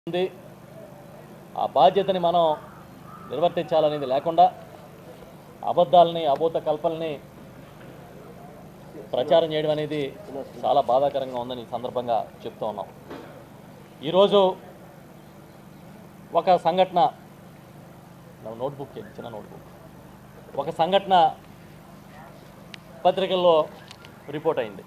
ఉంది ఆ బాధ్యతని మనం నిర్వర్తించాలనేది లేకుండా అబద్ధాలని అబోత కల్పనని ప్రచారం చేయడం అనేది చాలా బాధాకరంగా ఉందని ఈ సందర్భంగా చెప్తూ ఉన్నాం ఈరోజు ఒక సంఘటన నా నోట్బుక్ ఏంటి? చిన్న నోట్బుక్ ఒక సంఘటన పత్రికల్లో రిపోర్ట్ అయింది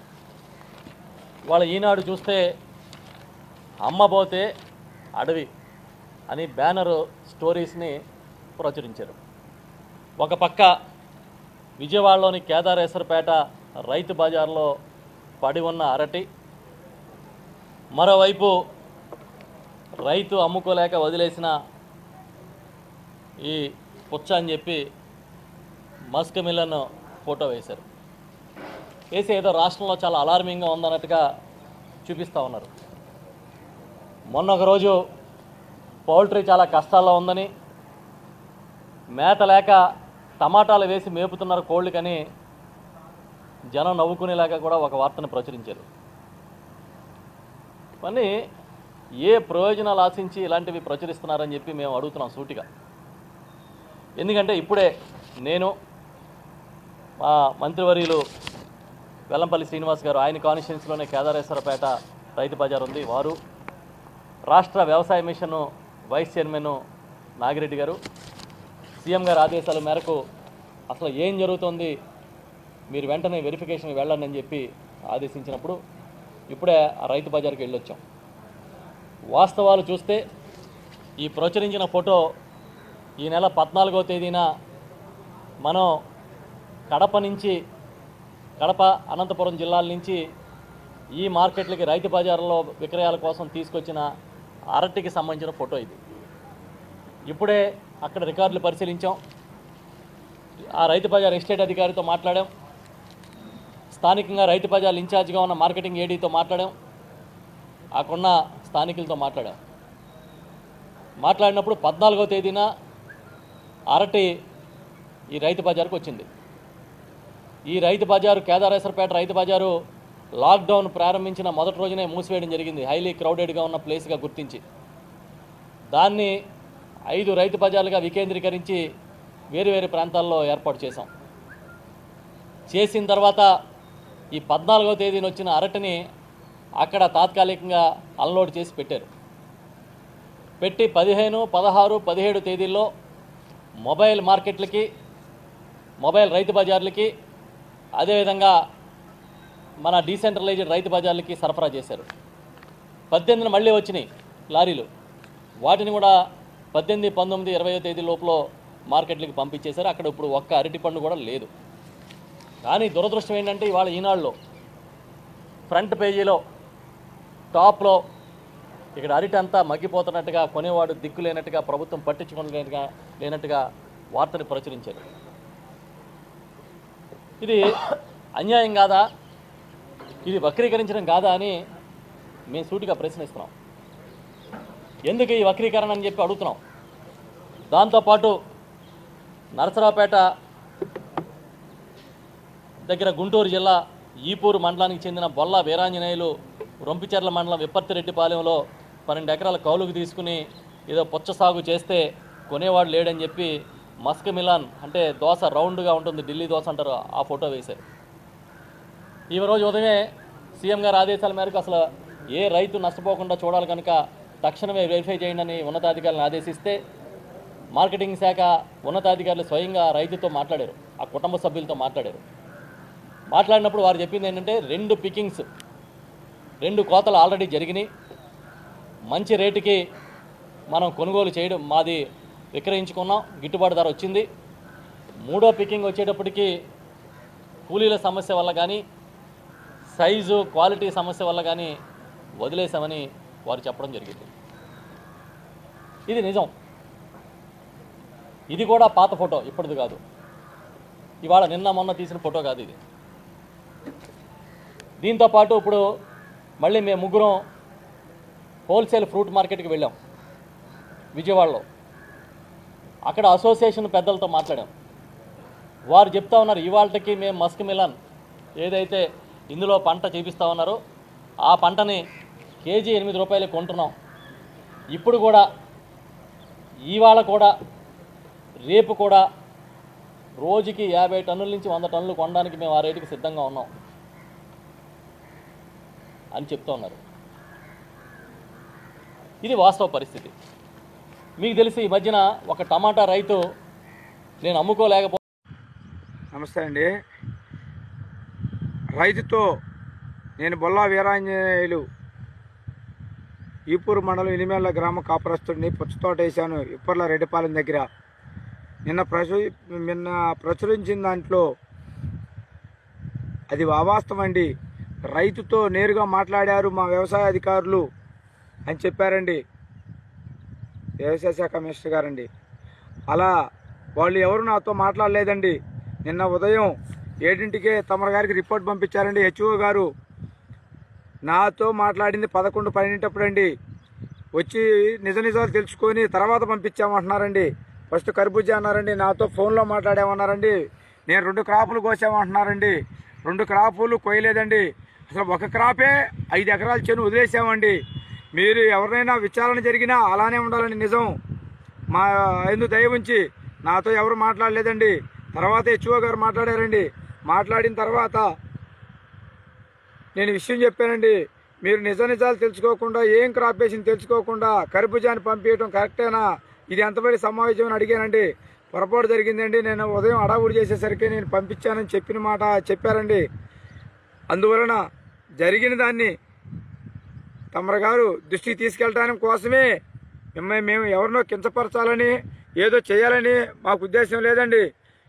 వాళ్ళ ఈనాడు చూస్తే అమ్మబోతే అడవి అని బ్యానర్ స్టోరీస్ని ప్రచురించారు ఒక పక్క విజయవాడలోని కేదారేశ్వరపేట రైతు బజార్లో పడి ఉన్న అరటి మరోవైపు రైతు అమ్ముకోలేక వదిలేసిన ఈ పుచ్చ అని చెప్పి మస్క్ మిల్లన్ ఫోటో వేశారు వేసి ఏదో రాష్ట్రంలో చాలా అలార్మింగ్గా ఉందన్నట్టుగా చూపిస్తూ ఉన్నారు మొన్న ఒక రోజు పౌల్ట్రీ చాలా కష్టాల్లో ఉందని మేత లేక టమాటాలు వేసి మేపుతున్నారు కోళ్ళకని జనం నవ్వుకునేలాగా కూడా ఒక వార్తను ప్రచురించారు కానీ ఏ ప్రయోజనాలు ఆశించి ఇలాంటివి ప్రచురిస్తున్నారని చెప్పి మేము అడుగుతున్నాం సూటిగా ఎందుకంటే ఇప్పుడే నేను మా మంత్రివర్యులు వెల్లంపల్లి శ్రీనివాస్ గారు ఆయన కాన్స్టిట్యున్సీలోనే కేదారేశ్వరపేట రైతు బజార్ ఉంది వారు రాష్ట్ర వ్యవసాయ మిషన్ వైస్ చైర్మన్ నాగిరెడ్డి గారు సీఎం గారి ఆదేశాల మేరకు అసలు ఏం జరుగుతోంది మీరు వెంటనే వెరిఫికేషన్కి వెళ్ళండి అని చెప్పి ఆదేశించినప్పుడు ఇప్పుడే ఆ రైతు బజార్కి వెళ్ళొచ్చాం వాస్తవాలు చూస్తే ఈ ప్రచురించిన ఫోటో ఈ నెల పద్నాలుగో తేదీన మనం కడప నుంచి కడప అనంతపురం జిల్లాల నుంచి ఈ మార్కెట్లకి రైతు బజార్లో విక్రయాల కోసం తీసుకొచ్చిన అరటికి సంబంధించిన ఫోటో ఇది ఇప్పుడే అక్కడ రికార్డులు పరిశీలించాం ఆ రైతు బజార్ ఎస్టేట్ అధికారితో మాట్లాడాం స్థానికంగా రైతు బజార్ ఇన్ఛార్జిగా ఉన్న మార్కెటింగ్ ఏడీతో మాట్లాడాం అక్కడున్న స్థానికులతో మాట్లాడాం మాట్లాడినప్పుడు పద్నాలుగో తేదీన అరటి ఈ రైతు బజార్కు వచ్చింది ఈ రైతు బజారు కేదారేశ్వరపేట రైతు బజారు లాక్డౌన్ ప్రారంభించిన మొదటి రోజునే మూసివేయడం జరిగింది హైలీ క్రౌడెడ్గా ఉన్న ప్లేస్గా గుర్తించి దాన్ని ఐదు రైతు బజార్లుగా వికేంద్రీకరించి వేరు వేరు ప్రాంతాల్లో ఏర్పాటు చేశాం చేసిన తర్వాత ఈ పద్నాలుగో తేదీన వచ్చిన అరటిని అక్కడ తాత్కాలికంగా అన్లోడ్ చేసి పెట్టారు పెట్టి పదిహేను పదహారు పదిహేడు తేదీల్లో మొబైల్ మార్కెట్లకి మొబైల్ రైతు బజార్లకి అదేవిధంగా మన డీసెంట్రలైజ్డ్ రైతు బజార్లకి సరఫరా చేశారు పద్దెనిమిదిన మళ్ళీ వచ్చినాయి లారీలు వాటిని కూడా పద్దెనిమిది పంతొమ్మిది ఇరవై తేదీ లోపల మార్కెట్లకి పంపించేశారు అక్కడ ఇప్పుడు ఒక్క అరటి పండు కూడా లేదు కానీ దురదృష్టం ఏంటంటే ఇవాళ ఈనాడులో ఫ్రంట్ పేజీలో టాప్లో ఇక్కడ అరటి అంతా మగ్గిపోతున్నట్టుగా కొనేవాడు దిక్కు లేనట్టుగా ప్రభుత్వం పట్టించుకోలేనట్టుగా లేనట్టుగా వార్తని ప్రచురించారు ఇది అన్యాయం కాదా ఇది వక్రీకరించడం కాదా అని మేము సూటిగా ప్రశ్నిస్తున్నాం ఎందుకు ఈ వక్రీకరణ అని చెప్పి అడుగుతున్నాం దాంతోపాటు నరసరావుపేట దగ్గర గుంటూరు జిల్లా ఈపూరు మండలానికి చెందిన బొల్ల వీరాంజనేయులు రొంపిచెర్ల మండలం విప్పత్తిరెడ్డిపాలెంలో పన్నెండు ఎకరాల కౌలుకు తీసుకుని ఏదో పుచ్చ సాగు చేస్తే కొనేవాడు లేడని చెప్పి మస్క్ మిలాన్ అంటే దోశ రౌండ్గా ఉంటుంది ఢిల్లీ దోశ అంటారు ఆ ఫోటో వేశారు ఈ రోజు ఉదయమే సీఎం గారి ఆదేశాల మేరకు అసలు ఏ రైతు నష్టపోకుండా చూడాలి కనుక తక్షణమే వెరిఫై చేయండి అని ఉన్నతాధికారులను ఆదేశిస్తే మార్కెటింగ్ శాఖ ఉన్నతాధికారులు స్వయంగా రైతుతో మాట్లాడారు ఆ కుటుంబ సభ్యులతో మాట్లాడారు మాట్లాడినప్పుడు వారు చెప్పింది ఏంటంటే రెండు పికింగ్స్ రెండు కోతలు ఆల్రెడీ జరిగినాయి మంచి రేటుకి మనం కొనుగోలు చేయడం మాది విక్రయించుకున్నాం గిట్టుబాటు ధర వచ్చింది మూడో పికింగ్ వచ్చేటప్పటికి కూలీల సమస్య వల్ల కానీ సైజు క్వాలిటీ సమస్య వల్ల కానీ వదిలేశామని వారు చెప్పడం జరిగింది ఇది నిజం ఇది కూడా పాత ఫోటో ఇప్పటిది కాదు ఇవాళ నిన్న మొన్న తీసిన ఫోటో కాదు ఇది దీంతో పాటు ఇప్పుడు మళ్ళీ మేము ముగ్గురం హోల్సేల్ ఫ్రూట్ మార్కెట్కి వెళ్ళాం విజయవాడలో అక్కడ అసోసియేషన్ పెద్దలతో మాట్లాడాం వారు చెప్తా ఉన్నారు ఇవాళకి మేము మస్క్ మిలన్ ఏదైతే ఇందులో పంట చేపిస్తా ఉన్నారో ఆ పంటని కేజీ ఎనిమిది రూపాయలు కొంటున్నాం ఇప్పుడు కూడా ఇవాళ కూడా రేపు కూడా రోజుకి యాభై టన్నుల నుంచి వంద టన్నులు కొనడానికి మేము ఆ రేటుకి సిద్ధంగా ఉన్నాం అని చెప్తూ ఉన్నారు ఇది వాస్తవ పరిస్థితి మీకు తెలిసి ఈ మధ్యన ఒక టమాటా రైతు నేను అమ్ముకోలేకపో నమస్తే అండి రైతుతో నేను బొల్లా వీరాంజనేయులు ఈపూరు మండలం ఇనిమేళ్ల గ్రామ కాపురస్తుడిని పుచ్చతోట వేశాను ఇప్పర్ల రెడ్డిపాలెం దగ్గర నిన్న ప్రచు నిన్న ప్రచురించిన దాంట్లో అది అవాస్తవం అండి రైతుతో నేరుగా మాట్లాడారు మా వ్యవసాయ అధికారులు అని చెప్పారండి వ్యవసాయ శాఖ మినిస్టర్ గారండి అలా వాళ్ళు ఎవరు నాతో మాట్లాడలేదండి నిన్న ఉదయం ఏడింటికే తమరు గారికి రిపోర్ట్ పంపించారండి హెచ్ఓ గారు నాతో మాట్లాడింది పదకొండు పన్నెంటప్పుడు అండి వచ్చి నిజ నిజాలు తెలుసుకొని తర్వాత పంపించామంటున్నారండి ఫస్ట్ కర్బూజా అన్నారండి నాతో ఫోన్లో మాట్లాడామన్నారండి నేను రెండు క్రాపులు కోసామంటున్నారండి రెండు క్రాపులు కోయలేదండి అసలు ఒక క్రాపే ఐదు ఎకరాల చెను వదిలేసామండి మీరు ఎవరినైనా విచారణ జరిగినా అలానే ఉండాలని నిజం మా ఎందు దయ ఉంచి నాతో ఎవరు మాట్లాడలేదండి తర్వాత హెచ్ఓ గారు మాట్లాడారండి మాట్లాడిన తర్వాత నేను విషయం చెప్పానండి మీరు నిజ నిజాలు తెలుసుకోకుండా ఏం క్రాప్ వేసింది తెలుసుకోకుండా కర్బూజాన్ని పంపించడం కరెక్టేనా ఇది ఎంతబడి సమావేశం అని అడిగానండి పొరపాటు జరిగిందండి నేను ఉదయం అడావుడి చేసేసరికి నేను పంపించానని చెప్పిన మాట చెప్పారండి అందువలన జరిగిన దాన్ని తమరు గారు దృష్టికి తీసుకెళ్ళడానికి కోసమే మిమ్మల్ని మేము ఎవరినో కించపరచాలని ఏదో చేయాలని మాకు ఉద్దేశం లేదండి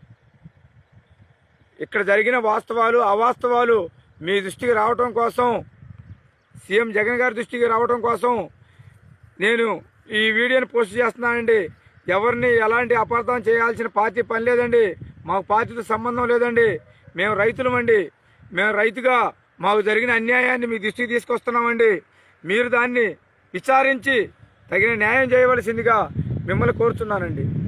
ఇక్కడ జరిగిన వాస్తవాలు అవాస్తవాలు మీ దృష్టికి రావటం కోసం సీఎం జగన్ గారి దృష్టికి రావటం కోసం నేను ఈ వీడియోని పోస్ట్ చేస్తున్నానండి ఎవరిని ఎలాంటి అపార్థం చేయాల్సిన పార్టీ పని లేదండి మాకు పార్టీతో సంబంధం లేదండి మేము రైతులమండి మేము రైతుగా మాకు జరిగిన అన్యాయాన్ని మీ దృష్టికి తీసుకొస్తున్నామండి మీరు దాన్ని విచారించి తగిన న్యాయం చేయవలసిందిగా మిమ్మల్ని కోరుతున్నానండి